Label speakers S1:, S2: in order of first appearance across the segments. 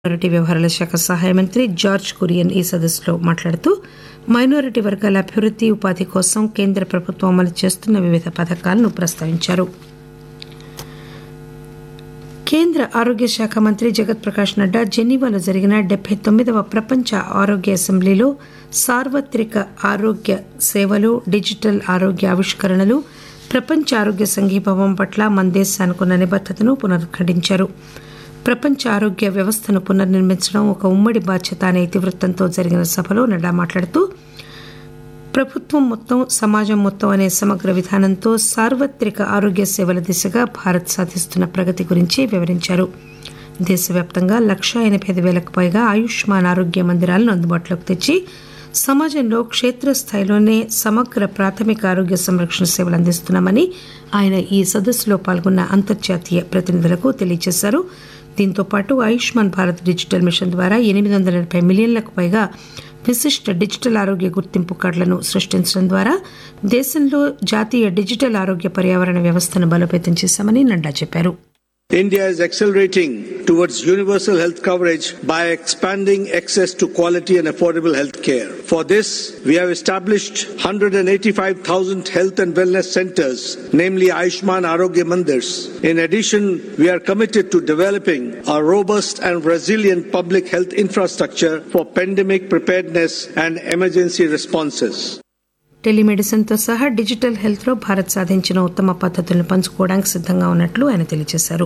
S1: Minority వ్యవహారాల శాఖ సహాయ మంత్రి జార్జ్ కురియన్ ఈ సదస్సులో మాట్లాడుతూ మైనారిటీ వర్గాల అభివృద్ది ఉపాధి కోసం కేంద్ర ప్రభుత్వం అమలు చేస్తున్న వివిధ పథకాలను ప్రస్తావించారు కేంద్ర ఆరోగ్య శాఖ మంత్రి జగత్ ప్రకాష్ నడ్డా జెనీవాలో జరిగిన డెబ్బై తొమ్మిదవ ప్రపంచ ఆరోగ్య అసెంబ్లీలో సార్వత్రిక ఆరోగ్య సేవలు డిజిటల్ ఆరోగ్య ఆవిష్కరణలు ప్రపంచ ఆరోగ్య సంఘీభావం పట్ల మన దేశానికి ఉన్న నిబద్దతను పునరుద్ఘాటించారు ప్రపంచ ఆరోగ్య వ్యవస్థను పునర్నిర్మించడం ఒక ఉమ్మడి బాధ్యత అనే ఇతివృత్తంతో జరిగిన సభలో నడ్డా మాట్లాడుతూ ప్రభుత్వం మొత్తం సమాజం మొత్తం అనే సమగ్ర విధానంతో సార్వత్రిక ఆరోగ్య సేవల దిశగా భారత్ సాధిస్తున్న ప్రగతి గురించి వివరించారు దేశవ్యాప్తంగా లక్షా ఎనభై ఐదు వేలకు పైగా ఆయుష్మాన్ ఆరోగ్య మందిరాలను అందుబాటులోకి తెచ్చి సమాజంలో క్షేత్రస్థాయిలోనే సమగ్ర ప్రాథమిక ఆరోగ్య సంరక్షణ సేవలు అందిస్తున్నామని ఆయన ఈ సదస్సులో పాల్గొన్న అంతర్జాతీయ ప్రతినిధులకు తెలియజేశారు దీంతో పాటు ఆయుష్మాన్ భారత్ డిజిటల్ మిషన్ ద్వారా ఎనిమిది వందల ఎనభై మిలియన్లకు పైగా విశిష్ట డిజిటల్ ఆరోగ్య గుర్తింపు కార్డులను సృష్టించడం ద్వారా దేశంలో జాతీయ డిజిటల్ ఆరోగ్య పర్యావరణ వ్యవస్థను బలోపేతం చేశామని నడ్డా చెప్పారు
S2: India is accelerating towards universal health coverage by expanding access to quality and affordable health care. For this, we have established 185,000 health and wellness centers, namely Ayushman Arogya Mandirs. In addition, we are committed to developing a robust and resilient public health infrastructure for pandemic preparedness and emergency responses.
S1: టెలిమెడిసిన్తో సహా digital హెల్త్లో Bharat సాధించిన ఉత్తమ పద్ధతులను పంచుకోవడానికి సిద్ధంగా ఉన్నట్లు ఆయన తెలియజేశారు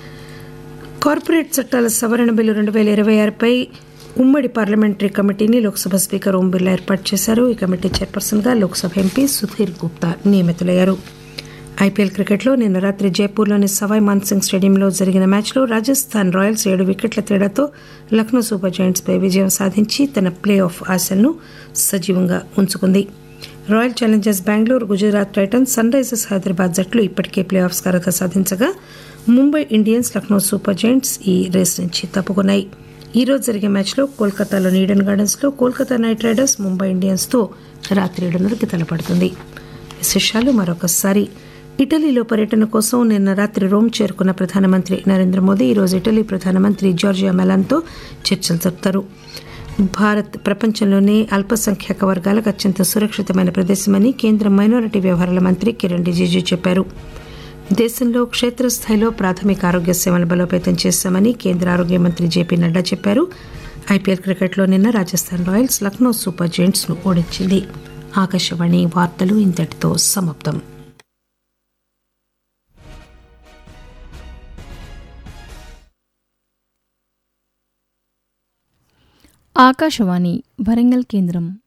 S1: corporate చట్టాల సవరణ బిల్లు రెండు వేల ఇరవై ఆరుపై ఉమ్మడి పార్లమెంటరీ కమిటీని లోక్సభ స్పీకర్ ఓం బిర్లా ఏర్పాటు చేశారు ఈ కమిటీ చైర్పర్సన్గా లోక్సభ ఎంపీ సుధీర్ గుప్తా నియమితులయ్యారు ఐపీఎల్ క్రికెట్లో నిన్న రాత్రి జైపూర్లోని సవాయ్ మాన్సింగ్ స్టేడియంలో జరిగిన మ్యాచ్లో రాజస్థాన్ రాయల్స్ ఏడు వికెట్ల తేడాతో లక్నో సూపర్ జైంట్స్పై విజయం సాధించి తన ప్లే ఆఫ్ ఆశలను సజీవంగా ఉంచుకుంది Royal Challengers Bengaluru Gujarat Titans Sunrisers Hyderabad జట్లు ఇప్పటికే ప్లే ఆఫ్స్ అర్హత సాధించగా Mumbai Indians Lucknow Super Giants ఈ రేస్ నుంచి తప్పుకున్నాయి ఈ రోజు జరిగే మ్యాచ్లో కోల్కతాలోని ఈడెన్ గార్డెన్స్లో కోల్కతా నైట్ రైడర్స్ ముంబై ఇండియన్స్తో రాత్రి ఏడున్నరకి తలపడుతుంది విశేషాలు మరొకసారి ఇటలీలో పర్యటన కోసం నిన్న రాత్రి రోమ్ చేరుకున్న ప్రధానమంత్రి నరేంద్ర మోదీ ఈరోజు ఇటలీ ప్రధానమంత్రి జార్జియా మెలాన్తో చర్చలు జరుపుతారు భారత్ ప్రపంచంలోనే అల్పసంఖ్యాక వర్గాలకు అత్యంత సురక్షితమైన ప్రదేశమని కేంద్ర మైనారిటీ వ్యవహారాల మంత్రి కిరణ్ రిజిజు చెప్పారు దేశంలో క్షేత్రస్థాయిలో ప్రాథమిక ఆరోగ్య సేవలను బలోపేతం చేశామని కేంద్ర ఆరోగ్య మంత్రి జేపీ నడ్డా చెప్పారు ఐపీఎల్ క్రికెట్లో నిన్న Rajasthan Royals Lucknow Super Giants ను ఓడించింది ఆకాశవాణి వార్తలు ఇంతటితో సమాప్తం
S3: ఆకాశవాణి వరంగల్ కేంద్రం